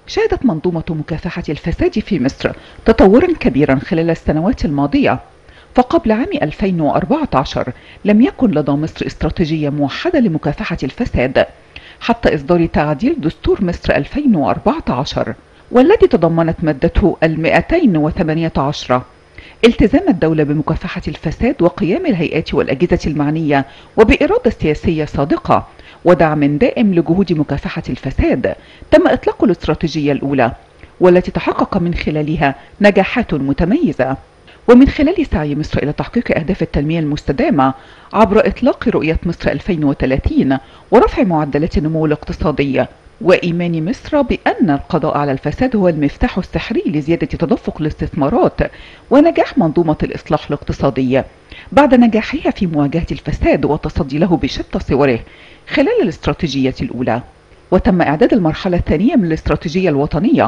شهدت منظومة مكافحة الفساد في مصر تطورا كبيرا خلال السنوات الماضية فقبل عام 2014 لم يكن لدى مصر استراتيجية موحدة لمكافحة الفساد حتى إصدار تعديل دستور مصر 2014 والذي تضمنت مادته ال 218 التزام الدولة بمكافحة الفساد وقيام الهيئات والأجهزة المعنية وبإرادة سياسية صادقة ودعم دائم لجهود مكافحة الفساد تم إطلاق الاستراتيجية الأولى والتي تحقق من خلالها نجاحات متميزة ومن خلال سعي مصر إلى تحقيق أهداف التنمية المستدامة عبر إطلاق رؤية مصر 2030 ورفع معدلات النمو الاقتصادي وإيمان مصر بأن القضاء على الفساد هو المفتاح السحري لزيادة تدفق الاستثمارات ونجاح منظومة الإصلاح الاقتصادي بعد نجاحها في مواجهة الفساد والتصدي له بشتى صوره خلال الاستراتيجية الأولى وتم إعداد المرحلة الثانية من الاستراتيجية الوطنية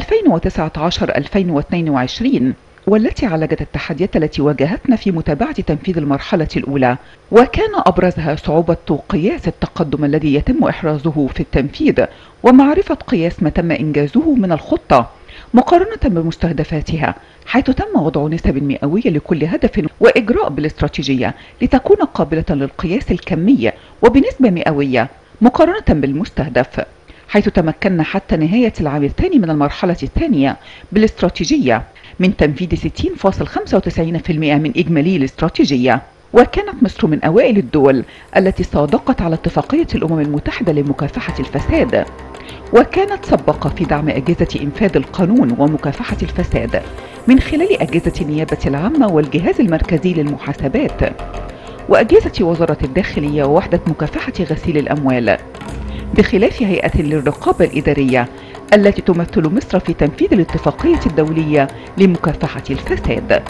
2019-2022 والتي عالجت التحديات التي واجهتنا في متابعة تنفيذ المرحلة الأولى وكان أبرزها صعوبة قياس التقدم الذي يتم إحرازه في التنفيذ ومعرفة قياس ما تم إنجازه من الخطة مقارنة بمستهدفاتها حيث تم وضع نسب مئوية لكل هدف وإجراء بالاستراتيجية لتكون قابلة للقياس الكمي وبنسبة مئوية مقارنة بالمستهدف حيث تمكنا حتى نهاية العام الثاني من المرحلة الثانية بالاستراتيجية من تنفيذ 60.95% من إجمالي الاستراتيجية وكانت مصر من أوائل الدول التي صادقت على اتفاقية الأمم المتحدة لمكافحة الفساد وكانت سباقة في دعم أجهزة إنفاذ القانون ومكافحة الفساد من خلال أجهزة النيابة العامة والجهاز المركزي للمحاسبات وأجهزة وزارة الداخلية ووحدة مكافحة غسيل الأموال بخلاف هيئة للرقابة الإدارية التي تمثل مصر في تنفيذ الاتفاقية الدولية لمكافحة الفساد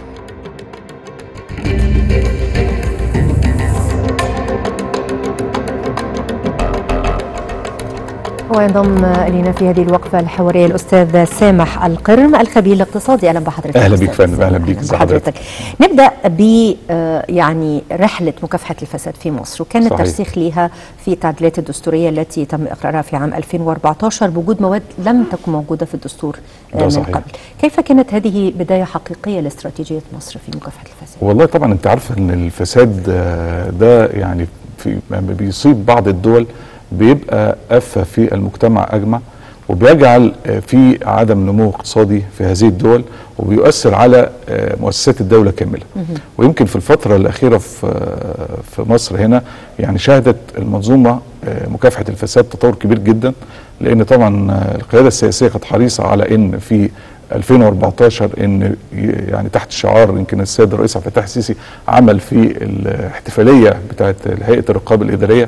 وينضم الينا في هذه الوقفه الحواريه الاستاذ سامح القرم الخبير الاقتصادي اهلا بحضرتك اهلا بك فندم اهلا بك بحضرتك نبدا ب يعني رحله مكافحه الفساد في مصر وكان صحيح. الترسيخ لها في التعديلات الدستوريه التي تم اقرارها في عام 2014 بوجود مواد لم تكن موجوده في الدستور من صحيح. قبل كيف كانت هذه بدايه حقيقيه لاستراتيجيه مصر في مكافحه الفساد والله طبعا انت عارفه ان الفساد ده يعني في بيصيب بعض الدول بيبقى أفة في المجتمع أجمع وبيجعل في عدم نمو اقتصادي في هذه الدول وبيؤثر على مؤسسات الدولة كاملة ويمكن في الفترة الأخيرة في في مصر هنا يعني شهدت المنظومة مكافحة الفساد تطور كبير جدا لأن طبعا القيادة السياسية كانت حريصة على أن في 2014 ان يعني تحت شعار يمكن السيد الرئيس عبد الفتاح السيسي عمل في الاحتفاليه بتاعت هيئه الرقابه الاداريه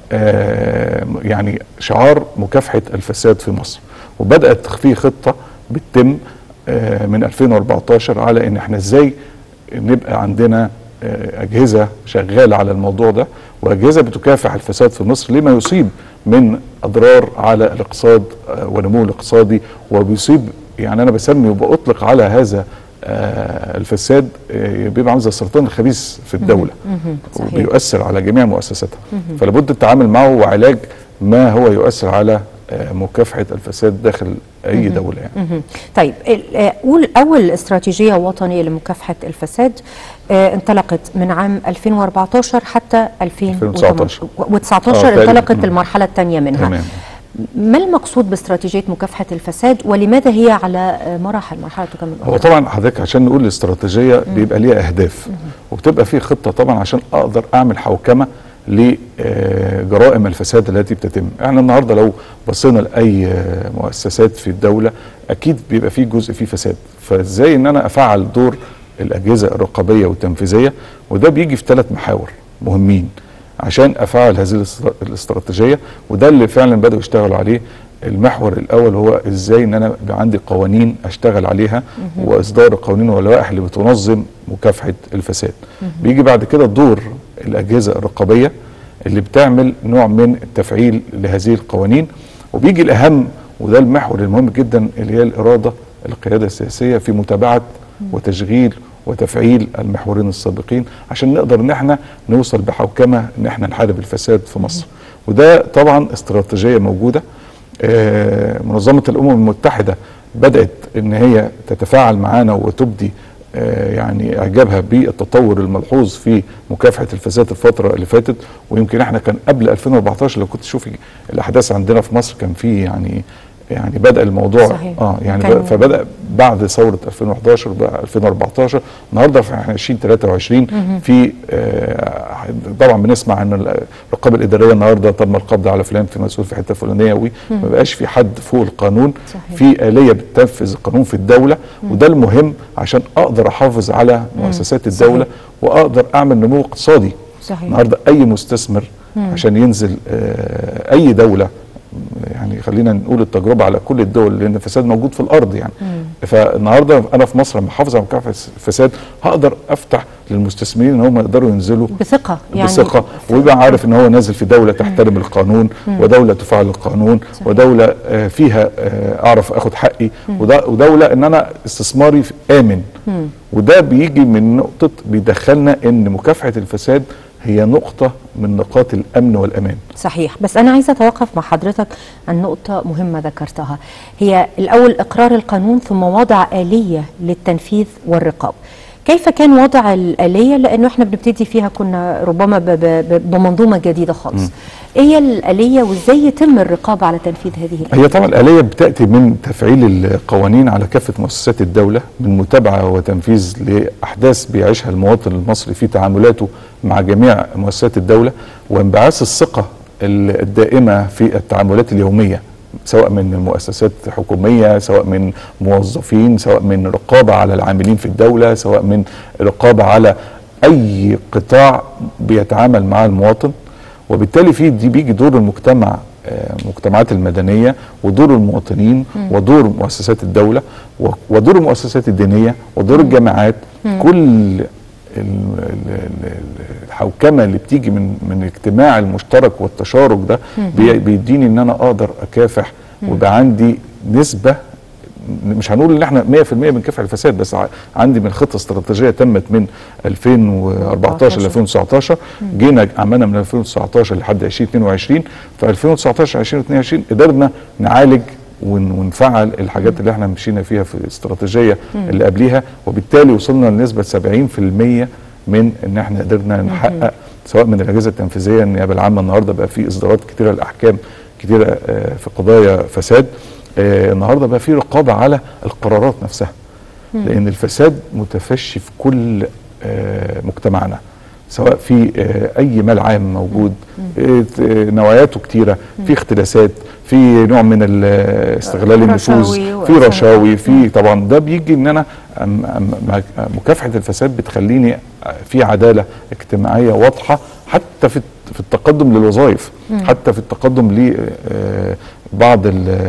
آه يعني شعار مكافحة الفساد في مصر وبدأت في خطة بتتم آه من 2014 على ان احنا ازاي نبقى عندنا آه اجهزة شغالة على الموضوع ده واجهزة بتكافح الفساد في مصر لما يصيب من اضرار على الاقتصاد ونمو الاقتصادي وبيصيب يعني انا بسمي وبأطلق على هذا آه الفساد آه بيبقى عامل زي السرطان الخبيث في الدوله وبيؤثر على جميع مؤسساتها فلابد التعامل معه وعلاج ما هو يؤثر على آه مكافحه الفساد داخل اي دوله يعني. طيب قول اول استراتيجيه وطنيه لمكافحه الفساد انطلقت من عام 2014 حتى 2019 2019 انطلقت المرحله الثانيه منها تمام. ما المقصود باستراتيجيه مكافحه الفساد ولماذا هي على مراحل مرحله تكمل هو طبعا حضرتك عشان نقول الاستراتيجيه بيبقى ليها اهداف وبتبقى في خطه طبعا عشان اقدر اعمل حوكمه لجرائم الفساد التي بتتم احنا النهارده لو بصينا لاي مؤسسات في الدوله اكيد بيبقى في جزء فيه فساد فازاي ان انا افعل دور الاجهزه الرقابيه والتنفيذيه وده بيجي في ثلاث محاور مهمين عشان افعل هذه الاستراتيجيه وده اللي فعلا بداوا يشتغلوا عليه المحور الاول هو ازاي ان انا يبقى عندي قوانين اشتغل عليها واصدار القوانين واللوائح اللي بتنظم مكافحه الفساد بيجي بعد كده دور الاجهزه الرقابيه اللي بتعمل نوع من التفعيل لهذه القوانين وبيجي الاهم وده المحور المهم جدا اللي هي الاراده القياده السياسيه في متابعه وتشغيل وتفعيل المحورين السابقين عشان نقدر ان احنا نوصل بحوكمه ان احنا نحارب الفساد في مصر وده طبعا استراتيجيه موجوده آه، منظمه الامم المتحده بدات ان هي تتفاعل معانا وتبدي آه، يعني اعجابها بالتطور الملحوظ في مكافحه الفساد الفتره اللي فاتت ويمكن احنا كان قبل 2014 لو كنت تشوفي الاحداث عندنا في مصر كان في يعني يعني بدا الموضوع صحيح. اه يعني كان- ب- فبدا بعد ثوره 2011 بقى 2014 النهارده في احنا 2023 في آه طبعا بنسمع عن الرقابه الاداريه النهارده تم القبض على فلان في مسؤول في حته فلانيه وما بقاش في حد فوق القانون صحيح. في اليه بتنفذ القانون في الدوله وده المهم عشان اقدر احافظ على مؤسسات الدوله واقدر اعمل نمو اقتصادي صحيح. النهارده اي مستثمر عشان ينزل آه اي دوله يعني خلينا نقول التجربه على كل الدول لان الفساد موجود في الارض يعني فالنهارده انا في مصر لما احافظ على مكافحه الفساد هقدر افتح للمستثمرين ان هم يقدروا ينزلوا بثقه يعني بثقه ويبقى عارف ان هو نازل في دوله تحترم القانون ودوله تفعل القانون ودوله آه، فيها آه، اعرف اخد حقي وده- ودوله ان انا استثماري في- امن وده بيجي من نقطه بيدخلنا ان مكافحه الفساد هي نقطه من نقاط الامن والامان صحيح بس أنا عايزة أتوقف مع حضرتك عن نقطة مهمة ذكرتها هي الأول إقرار القانون ثم وضع آلية للتنفيذ والرقاب كيف كان وضع الآلية لأنه احنا بنبتدي فيها كنا ربما ب- ب- بمنظومة جديدة خالص ايه هي الآلية وازاي يتم الرقابة على تنفيذ هذه الآلية هي طبعا الآلية بتأتي من تفعيل القوانين على كافة مؤسسات الدولة من متابعة وتنفيذ لأحداث بيعيشها المواطن المصري في تعاملاته مع جميع مؤسسات الدولة وانبعاث الثقة ال- الدائمة في التعاملات اليومية سواء من مؤسسات حكومية سواء من موظفين سواء من رقابة على العاملين في الدولة سواء من رقابة على أي قطاع بيتعامل مع المواطن وبالتالي في دي بيجي دور المجتمع آه، المجتمعات المدنيه ودور المواطنين ودور مؤسسات الدوله و- ودور المؤسسات الدينيه ودور الجامعات كل ال- ال- ال- الحوكمه اللي بتيجي من من الاجتماع المشترك والتشارك ده بي- بيديني ان انا اقدر اكافح ويبقى عندي نسبه مش هنقول ان احنا 100% بنكافح الفساد بس ع- عندي من خطه استراتيجيه تمت من 2014 ل 2019 جينا عملنا من 2019 لحد 2022 في 2019 2022 قدرنا نعالج ون- ونفعل الحاجات اللي احنا مشينا فيها في الاستراتيجيه اللي قبليها وبالتالي وصلنا لنسبه 70% من ان احنا قدرنا نحقق سواء من الاجهزه التنفيذيه النيابه العامه النهارده بقى في اصدارات كتيره لاحكام كتيره آه، في قضايا فساد آه، النهارده بقى في رقابه على القرارات نفسها لان الفساد متفشي في كل آه، مجتمعنا سواء في آه، اي مال عام موجود آه، آه، نوعياته كتيره في اختلاسات في نوع من ال- استغلال النفوذ رشاوي في و- رشاوي في طبعا ده بيجي ان انا أم- أم- مع- مكافحه الفساد بتخليني في عداله اجتماعيه واضحه حتى في في التقدم للوظائف حتى في التقدم لبعض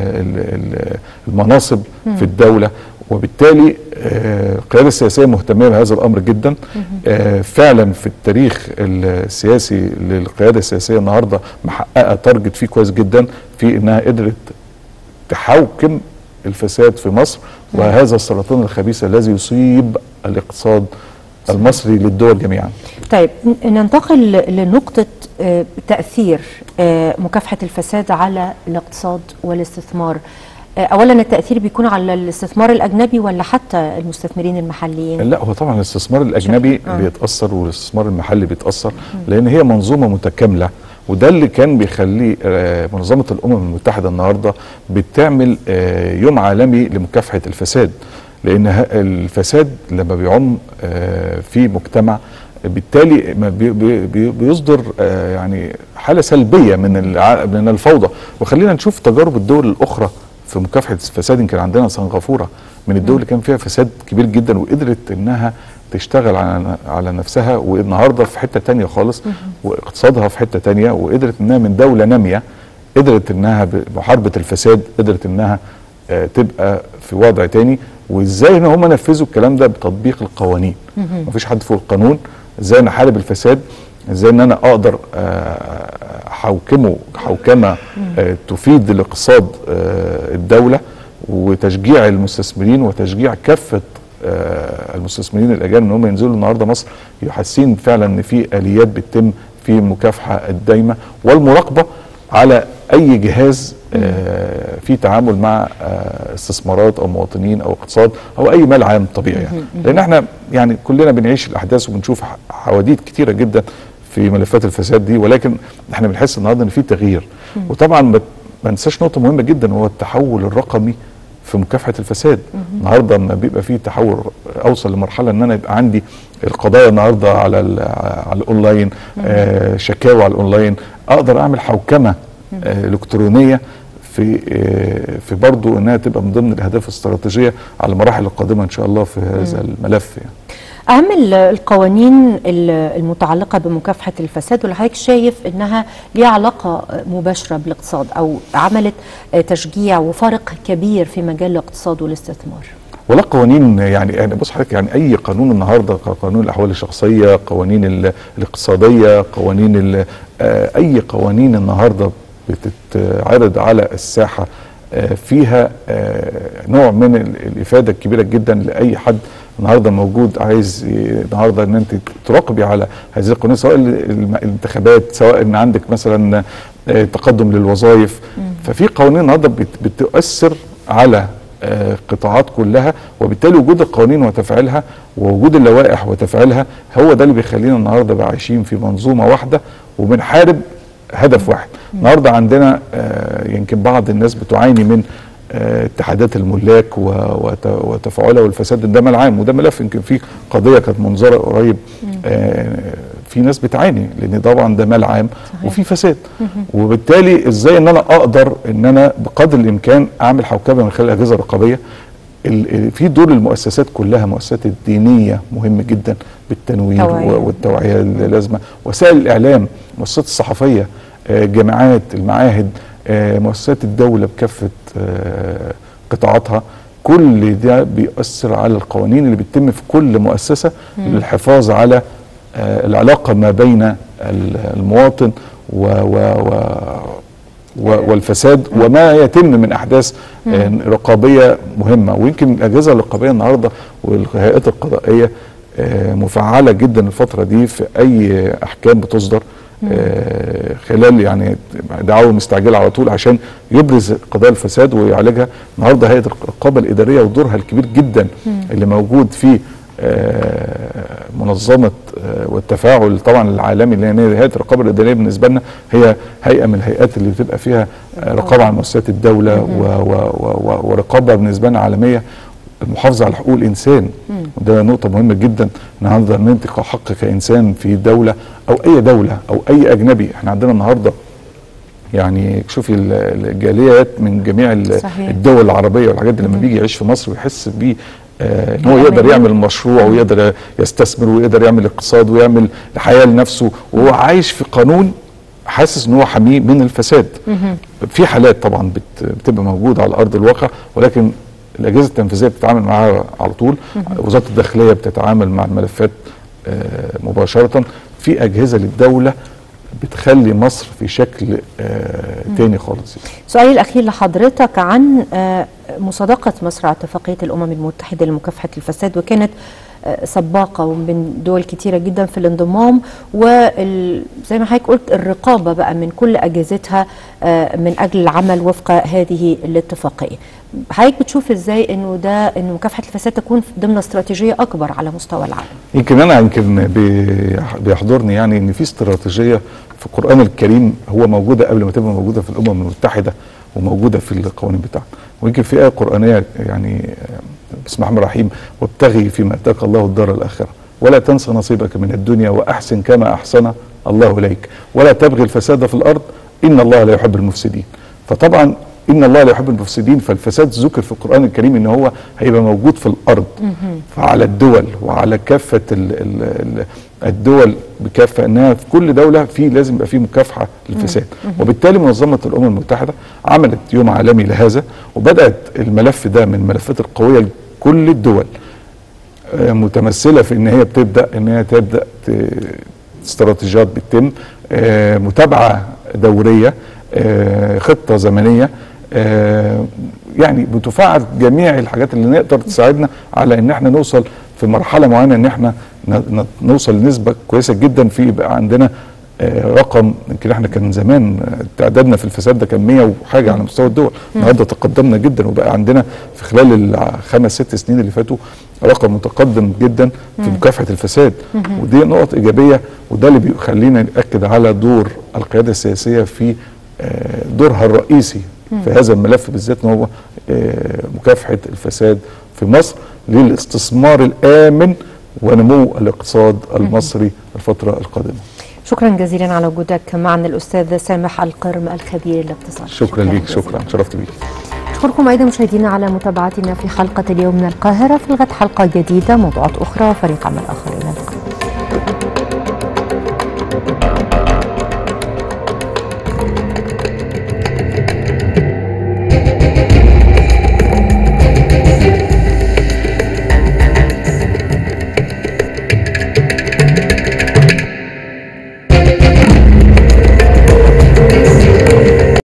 المناصب في الدوله وبالتالي آه، القياده السياسيه مهتمه بهذا الامر جدا آه، فعلا في التاريخ السياسي للقياده السياسيه النهارده محققه تارجت فيه كويس جدا في انها قدرت تحوكم الفساد في مصر وهذا السرطان الخبيث الذي يصيب الاقتصاد المصري للدول جميعا طيب ن- ننتقل ل- لنقطة آه، تأثير آه، مكافحة الفساد على الاقتصاد والاستثمار آه، أولا التأثير بيكون على الاستثمار الأجنبي ولا حتى المستثمرين المحليين لا هو طبعا الاستثمار الاجنبي آه. بيتاثر والاستثمار المحلي بيتاثر لان هي منظومه متكامله وده اللي كان بيخلي آه، منظمه الامم المتحده النهارده بتعمل آه، يوم عالمي لمكافحه الفساد لان ه- الفساد لما بيعم آه، في مجتمع بالتالي ما بي- بي- بي- بيصدر آه، يعني حاله سلبيه من الع- من الفوضى وخلينا نشوف تجارب الدول الاخرى في مكافحه الفساد يمكن عندنا سنغافوره من الدول اللي كان فيها فساد كبير جدا وقدرت انها تشتغل على على نفسها والنهارده في حته تانية خالص واقتصادها في حته تانية وقدرت انها من دوله ناميه قدرت انها بمحاربه الفساد قدرت انها آه، تبقى في وضع تاني وازاي ان هم نفذوا الكلام ده بتطبيق القوانين مفيش حد فوق القانون ازاي نحارب الفساد ازاي ان انا اقدر آه، احوكمه حوكمه آه، تفيد الاقتصاد آه، الدوله وتشجيع المستثمرين وتشجيع كافه آه، المستثمرين الاجانب ان هم ينزلوا النهارده مصر يحسين فعلا ان في اليات بتتم في المكافحه الدايمه والمراقبه على اي جهاز آه في تعامل مع آه استثمارات او مواطنين او اقتصاد او اي مال عام طبيعي يعني لان احنا يعني كلنا بنعيش الاحداث وبنشوف حواديت كتيره جدا في ملفات الفساد دي ولكن احنا بنحس النهارده ان في تغيير وطبعا ما ننساش نقطه مهمه جدا وهو التحول الرقمي في مكافحه الفساد النهارده لما بيبقى في تحول اوصل لمرحله ان انا يبقى عندي القضايا النهارده على على الاونلاين آه شكاوى على الاونلاين اقدر اعمل حوكمه آه الكترونيه في آه في برضه انها تبقى من ضمن الاهداف الاستراتيجيه على المراحل القادمه ان شاء الله في هذا الملف يعني. أهم القوانين المتعلقة بمكافحة الفساد واللي حضرتك شايف إنها ليها علاقة مباشرة بالاقتصاد أو عملت تشجيع وفارق كبير في مجال الاقتصاد والاستثمار ولا قوانين يعني يعني بص حضرتك يعني اي قانون النهارده قانون الاحوال الشخصيه قوانين الاقتصاديه قوانين اي قوانين النهارده بتتعرض على الساحه فيها نوع من الافاده الكبيره جدا لاي حد النهارده موجود عايز النهارده ان انت تراقبي على هذه القوانين سواء الانتخابات سواء ان عندك مثلا تقدم للوظائف ففي قوانين النهارده بتؤثر على قطاعات كلها وبالتالي وجود القوانين وتفعيلها ووجود اللوائح وتفعيلها هو ده اللي بيخلينا النهارده بقى عايشين في منظومه واحده وبنحارب هدف واحد النهارده عندنا يمكن بعض الناس بتعاني من اتحادات الملاك وتفاعلها والفساد ده مال عام وده ملف يمكن فيه قضيه كانت منظره قريب في ناس بتعاني لان طبعا ده مال عام صحيح. وفي فساد وبالتالي ازاي ان انا اقدر ان انا بقدر الامكان اعمل حوكمه من خلال الاجهزه الرقابيه في دور المؤسسات كلها مؤسسات الدينيه مهم جدا بالتنوير توعية. والتوعيه اللازمه وسائل الاعلام المؤسسات الصحفيه الجامعات المعاهد مؤسسات الدولة بكافة قطاعاتها كل ده بيأثر على القوانين اللي بتتم في كل مؤسسة للحفاظ على العلاقة ما بين المواطن و و و والفساد وما يتم من احداث رقابيه مهمه ويمكن الاجهزه الرقابيه النهارده والهيئات القضائيه مفعله جدا الفتره دي في اي احكام بتصدر آه خلال يعني دعاوى مستعجله على طول عشان يبرز قضايا الفساد ويعالجها النهارده هيئه الرقابه الاداريه ودورها الكبير جدا مم. اللي موجود في آه منظمه آه والتفاعل طبعا العالمي اللي هي هيئه الرقابه الاداريه بالنسبه لنا هي هيئه من الهيئات اللي بتبقى فيها رقابه على مؤسسات الدوله ورقابه بالنسبه لنا عالميه المحافظه على حقوق الانسان مم. وده نقطه مهمه جدا النهارده ان انت حق كانسان في دوله او اي دوله او اي اجنبي احنا عندنا النهارده يعني شوفي الجاليات من جميع صحيح. الدول العربيه والحاجات دي لما بيجي يعيش في مصر ويحس بيه آه ان هو يقدر يعمل مشروع ويقدر يستثمر ويقدر يعمل اقتصاد ويعمل حياه لنفسه وهو عايش في قانون حاسس ان هو حميه من الفساد في حالات طبعا بتبقى موجوده على ارض الواقع ولكن الاجهزه التنفيذيه بتتعامل معاها على طول وزاره الداخليه بتتعامل مع الملفات آه مباشره في اجهزه للدوله بتخلي مصر في شكل آه تاني خالص سؤالي الاخير لحضرتك عن آه مصادقه مصر على اتفاقيه الامم المتحده لمكافحه الفساد وكانت سباقة ومن دول كتيرة جدا في الانضمام وزي ما حضرتك قلت الرقابة بقى من كل أجهزتها من أجل العمل وفق هذه الاتفاقية حضرتك بتشوف ازاي انه ده انه مكافحه الفساد تكون ضمن استراتيجيه اكبر على مستوى العالم يمكن انا يمكن بيحضرني يعني ان في استراتيجيه في القران الكريم هو موجوده قبل ما تبقى موجوده في الامم المتحده وموجوده في القوانين بتاعتنا ويمكن في ايه قرانيه يعني بسم الله الرحمن الرحيم وابتغي فيما اتاك الله الدار الاخره ولا تنس نصيبك من الدنيا واحسن كما احسن الله اليك ولا تبغي الفساد في الارض ان الله لا يحب المفسدين فطبعا ان الله لا يحب المفسدين فالفساد ذكر في القران الكريم ان هو هيبقى موجود في الارض فعلى الدول وعلى كافه ال ال الدول بكافه انها في كل دوله في لازم يبقى في مكافحه للفساد وبالتالي منظمه الامم المتحده عملت يوم عالمي لهذا وبدات الملف ده من الملفات القويه لكل الدول متمثله في ان هي بتبدا ان هي تبدا استراتيجيات بتتم متابعه دوريه خطه زمنيه يعني بتفعل جميع الحاجات اللي نقدر تساعدنا على ان احنا نوصل في مرحله معينه ان احنا نوصل لنسبه كويسه جدا في يبقى عندنا رقم يمكن احنا كان زمان تعدادنا في الفساد ده كان 100 وحاجه على مستوى الدول النهارده تقدمنا جدا وبقى عندنا في خلال الخمس ست سنين اللي فاتوا رقم متقدم جدا في مكافحه الفساد ودي نقط ايجابيه وده اللي بيخلينا ناكد على دور القياده السياسيه في دورها الرئيسي في هذا الملف بالذات ان هو مكافحه الفساد في مصر للاستثمار الامن ونمو الاقتصاد المصري الفتره القادمه. شكرا جزيلا على وجودك معنا الاستاذ سامح القرم الخبير الاقتصادي. شكرا ليك شكرا شرفت بيك. أشكركم أيضا مشاهدينا على متابعتنا في حلقة اليوم من القاهرة في الغد حلقة جديدة موضوعات أخرى فريق عمل آخر إلى اللقاء